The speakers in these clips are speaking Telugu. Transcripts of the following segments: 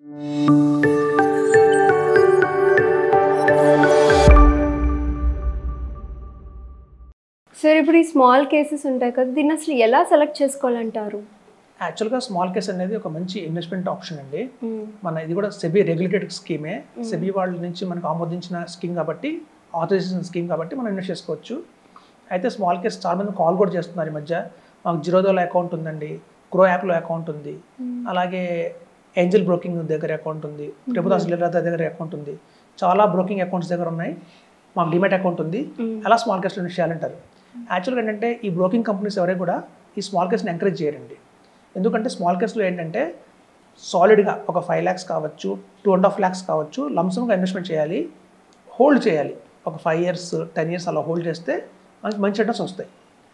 సార్ ఇప్పుడు ఈ స్మాల్ కేసెస్ ఉంటాయి కదా దీన్ని అసలు ఎలా సెలెక్ట్ చేసుకోవాలంటారు యాక్చువల్గా స్మాల్ కేస్ అనేది ఒక మంచి ఇన్వెస్ట్మెంట్ ఆప్షన్ అండి మన ఇది కూడా సెబీ రెగ్యులేటెడ్ స్కీమే సెబీ వాళ్ళ నుంచి మనకు ఆమోదించిన స్కీమ్ కాబట్టి ఆథరైజేషన్ స్కీమ్ కాబట్టి మనం ఇన్వెస్ట్ చేసుకోవచ్చు అయితే స్మాల్ కేస్ చాలా మంది కాల్ కూడా చేస్తున్నారు ఈ మధ్య మాకు జిరోదోలో అకౌంట్ ఉందండి గ్రో యాప్లో అకౌంట్ ఉంది అలాగే ఏంజల్ బ్రోకింగ్ దగ్గర అకౌంట్ ఉంది ప్రభుదాస్ లీలాద దగ్గర అకౌంట్ ఉంది చాలా బ్రోకింగ్ అకౌంట్స్ దగ్గర ఉన్నాయి మాకు డిమెట్ అకౌంట్ ఉంది అలా స్మాల్ కేస్లో ఇన్వెస్ట్ చేయాలంటారు యాక్చువల్గా ఏంటంటే ఈ బ్రోకింగ్ కంపెనీస్ ఎవరైనా కూడా ఈ స్మాల్ కేస్ని ఎంకరేజ్ చేయరండి ఎందుకంటే స్మాల్ కేస్లో ఏంటంటే సాలిడ్గా ఒక ఫైవ్ ల్యాక్స్ కావచ్చు టూ అండ్ హాఫ్ ల్యాక్స్ కావచ్చు లంసమ్గా ఇన్వెస్ట్మెంట్ చేయాలి హోల్డ్ చేయాలి ఒక ఫైవ్ ఇయర్స్ టెన్ ఇయర్స్ అలా హోల్డ్ చేస్తే మనకి మంచి రిటర్న్స్ వస్తాయి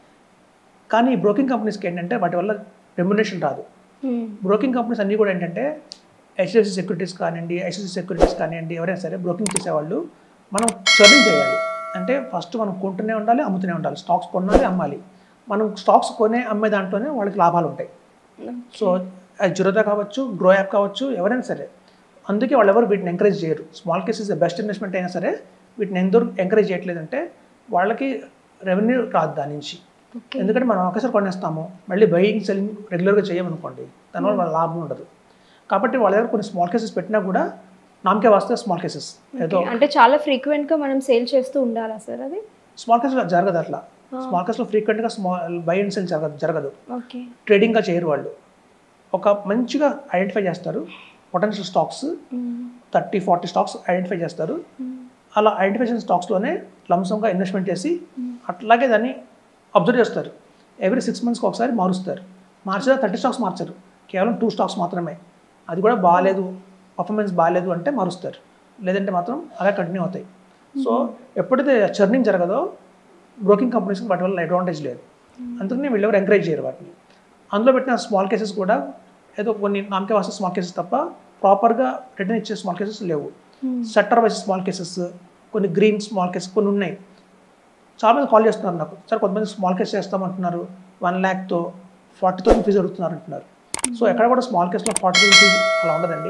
కానీ ఈ బ్రోకింగ్ కంపెనీస్కి ఏంటంటే వాటి వల్ల రెమ్యునేషన్ రాదు బ్రోకింగ్ కంపెనీస్ అన్నీ కూడా ఏంటంటే హెచ్డిఎఫ్సి సెక్యూరిటీస్ కానివ్వండి ఐసిసి సెక్యూరిటీస్ కానివ్వండి ఎవరైనా సరే బ్రోకింగ్ చేసేవాళ్ళు మనం చర్నింగ్ చేయాలి అంటే ఫస్ట్ మనం కొంటూనే ఉండాలి అమ్ముతూనే ఉండాలి స్టాక్స్ కొనాలి అమ్మాలి మనం స్టాక్స్ కొనే అమ్మే దాంట్లోనే వాళ్ళకి లాభాలు ఉంటాయి సో అది జిరోదా కావచ్చు గ్రో యాప్ కావచ్చు ఎవరైనా సరే అందుకే వాళ్ళు ఎవరు వీటిని ఎంకరేజ్ చేయరు స్మాల్ కేసెస్ బెస్ట్ ఇన్వెస్ట్మెంట్ అయినా సరే వీటిని ఎందుకు ఎంకరేజ్ చేయట్లేదంటే వాళ్ళకి రెవెన్యూ రాదు దాని నుంచి ఎందుకంటే మనం ఒకసారి కొనేస్తాము మళ్ళీ బయింగ్ సెల్లింగ్ రెగ్యులర్గా చేయమనుకోండి దానివల్ల వాళ్ళ లాభం ఉండదు కాబట్టి వాళ్ళ దగ్గర కొన్ని స్మాల్ కేసెస్ పెట్టినా కూడా నామకే వస్తే స్మాల్ కేసెస్ ఏదో అంటే చాలా ఫ్రీక్వెంట్ గా మనం సేల్ చేస్తూ ఉండాలా సార్ అది స్మాల్ కేసెస్ జరగదు అట్లా స్మాల్ కేస్లో ఫ్రీక్వెంట్గా స్మాల్ బై అండ్ సెల్ జరగదు జరగదు ఓకే ట్రేడింగ్గా చేయరు వాళ్ళు ఒక మంచిగా ఐడెంటిఫై చేస్తారు potential stocks thirty forty stocks identify చేస్తారు అలా ఐడెంటిఫై చేసిన స్టాక్స్లోనే లంసంగా ఇన్వెస్ట్మెంట్ చేసి అట్లాగే దాన్ని అబ్జర్వ్ చేస్తారు ఎవ్రీ సిక్స్ మంత్స్కి ఒకసారి మారుస్తారు మార్చిదా థర్టీ స్టాక్స్ మార్చరు కేవలం టూ స్టాక్స్ మాత్రమే అది కూడా బాగాలేదు పర్ఫార్మెన్స్ బాగాలేదు అంటే మారుస్తారు లేదంటే మాత్రం అలా కంటిన్యూ అవుతాయి సో ఎప్పుడైతే చర్నింగ్ జరగదో బ్రోకింగ్ కంపెనీస్కి వాటి వల్ల అడ్వాంటేజ్ లేదు అందుకని వీళ్ళెవరు ఎంకరేజ్ చేయరు వాటిని అందులో పెట్టిన స్మాల్ కేసెస్ కూడా ఏదో కొన్ని నామకే వస్తే స్మాల్ కేసెస్ తప్ప ప్రాపర్గా రిటర్న్ ఇచ్చే స్మాల్ కేసెస్ లేవు సెక్టర్ వైజ్ స్మాల్ కేసెస్ కొన్ని గ్రీన్ స్మాల్ కేసెస్ కొన్ని ఉన్నాయి చాలా మంది కాల్ చేస్తున్నారు నాకు సార్ కొంతమంది స్మాల్ కేస్ చేస్తామంటున్నారు వన్ ల్యాక్తో ఫార్టీ థౌసండ్ ఫీజు అడుగుతున్నారు అంటున్నారు సో ఎక్కడ కూడా స్మాల్ కేసులో ఫార్టీ థౌసండ్ ఫీజు అలా ఉండదండి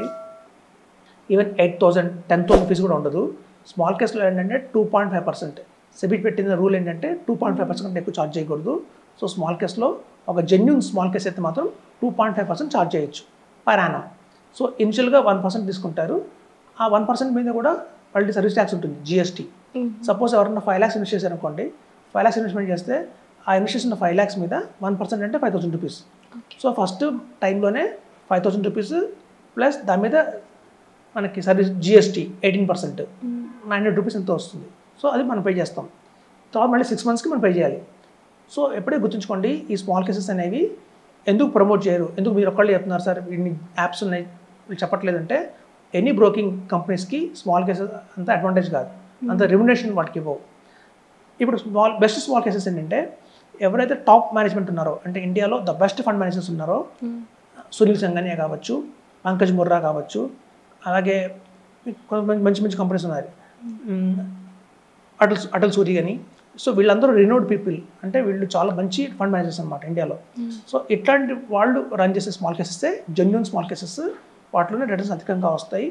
even eight thousand ten thousand fees కూడా ఉండదు స్మాల్ కేసులో ఏంటంటే టూ పాయింట్ ఫైవ్ పర్సెంట్ సెబిట్ పెట్టిన రూల్ ఏంటంటే టూ పాయింట్ ఫైవ్ పర్సెంట్ కంటే ఎక్కువ ఛార్జ్ చేయకూడదు సో స్మాల్ కేసులో ఒక జెన్యున్ స్మాల్ కేస్ అయితే మాత్రం two point five percent charge చేయొచ్చు పర్ యానం సో ఇనిషియల్గా వన్ పర్సెంట్ తీసుకుంటారు ఆ వన్ పర్సెంట్ మీద కూడా వాళ్ళకి సర్వీస్ ట్యాక్స్ ఉంటుంది జిఎస్టీ సపోజ్ ఎవరైనా ఫైవ్ ల్యాక్స్ ఇన్వెస్ట్ చేశారనుకోండి ఫైవ్ ల్యాక్స్ ఇన్వెస్ట్మెంట్ చేస్తే ఆ ఇన్వెస్ట్ చేసిన ఫైవ్ ల్యాక్స్ మీద వన్ పర్సెంట్ అంటే five thousand rupees so first టైంలోనే ఫైవ్ థౌసండ్ రూపీస్ ప్లస్ దాని మీద మనకి service GST eighteen percent nine hundred rupees ఎంతో వస్తుంది సో అది మనం పే చేస్తాం తర్వాత మళ్ళీ సిక్స్ మంత్స్కి మనం పే చేయాలి సో ఎప్పుడే గుర్తుంచుకోండి ఈ స్మాల్ కేసెస్ అనేవి ఎందుకు ప్రమోట్ చేయరు ఎందుకు మీరు ఒక్కళ్ళు చెప్తున్నారు సార్ ఇన్ని యాప్స్ ఉన్నాయి వీళ్ళు చెప్పట్లేదంటే ఎనీ బ్రోకింగ్ కంపెనీస్కి స్మాల్ కేసెస్ అంత అడ్వాంటేజ్ కాదు అంత రెమ్యునేషన్ వాటికి ఇవ్వవు ఇప్పుడు స్మాల్ బెస్ట్ స్మాల్ కేసెస్ ఏంటంటే ఎవరైతే టాప్ మేనేజ్మెంట్ ఉన్నారో అంటే ఇండియాలో ద బెస్ట్ ఫండ్ మేనేజర్స్ ఉన్నారో సునీల్ సంగనియా కావచ్చు పంకజ్ ముర్రా కావచ్చు అలాగే కొంతమంది మంచి మంచి కంపెనీస్ ఉన్నాయి మ్, అటల్ అటల్ సూరి అని సో వీళ్ళందరూ రినోడ్ పీపుల్ అంటే వీళ్ళు చాలా మంచి ఫండ్ మేనేజర్స్ అనమాట ఇండియాలో సో ఇట్లాంటి వాళ్ళు రన్ చేసే small cases genuine small cases వాటిలోనే రిటర్న్స్ అధికంగా వస్తాయి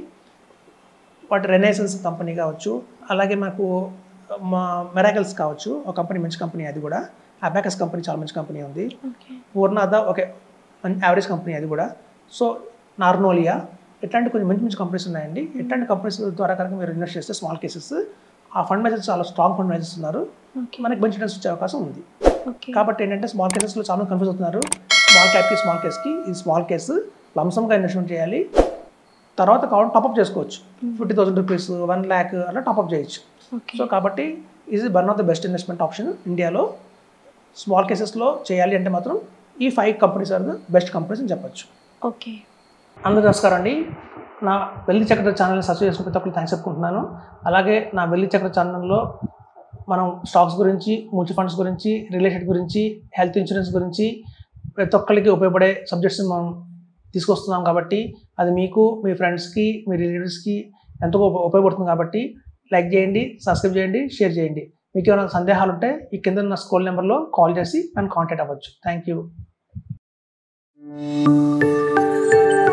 వాటి రెనైసెన్స్ కంపెనీ కావచ్చు అలాగే మాకు మా మెరాకల్స్ కావచ్చు ఒక కంపెనీ మంచి కంపెనీ అది కూడా అబాకస్ కంపెనీ చాలా మంచి కంపెనీ ఉంది ఓకే పూర్ణాద ఒక యావరేజ్ కంపెనీ అది కూడా సో నార్నోలియా ఇట్లాంటి కొన్ని మంచి మంచి కంపెనీస్ ఉన్నాయండి ఇట్లాంటి కంపెనీస్ ద్వారా కనుక మీరు ఇన్వెస్ట్ చేస్తే స్మాల్ కేసెస్ ఆ ఫండ్ మేనేజర్స్ చాలా స్ట్రాంగ్ ఫండ్ మేనేజర్స్ ఉన్నారు ఓకే మనకి మంచి రిటర్న్స్ వచ్చే అవకాశం ఉంది ఓకే కాబట్టి ఏంటంటే స్మాల్ కేసెస్లో చాలా కన్ఫ్యూజ్ అవుతున్నారు స్మాల్ క్యాప్కి స్మాల్ కేస్కి ఇది స్మాల్ కేసు లంసమ్గా ఇన్వెస్ట్మెంట్ చేయాలి తర్వాత కావాలి టాప్అప్ చేసుకోవచ్చు fifty thousand rupees one lakh అలా టాప్అప్ చేయొచ్చు ఓకే సో కాబట్టి ఇది one of the best investment option ఇండియాలో స్మాల్ కేసెస్లో చేయాలి అంటే మాత్రం ఈ five companies are the best companies అని చెప్పొచ్చు ఓకే అందరూ నమస్కారం అండి నా వెల్లి చక్ర ఛానల్ని సబ్స్క్రైబ్ చేసుకుని ప్రతి ఒక్కరు థ్యాంక్స్ చెప్పుకుంటున్నాను అలాగే నా వెల్లి చక్ర ఛానల్లో మనం స్టాక్స్ గురించి మ్యూచువల్ ఫండ్స్ గురించి రియల్ ఎస్టేట్ గురించి హెల్త్ ఇన్సూరెన్స్ గురించి ప్రతి ఒక్కరికి ఉపయోగపడే సబ్జెక్ట్స్ మనం తీసుకొస్తున్నాం కాబట్టి అది మీకు మీ ఫ్రెండ్స్కి మీ రిలేటివ్స్కి ఎంతో ఉప- ఉపయోగపడుతుంది కాబట్టి లైక్ చేయండి సబ్స్క్రైబ్ చేయండి షేర్ చేయండి మీకు ఏమైనా సందేహాలు ఉంటే ఈ కింద ఉన్న స్కూల్ నెంబర్లో కాల్ చేసి నన్ను కాంటాక్ట్ అవ్వచ్చు థ్యాంక్ యూ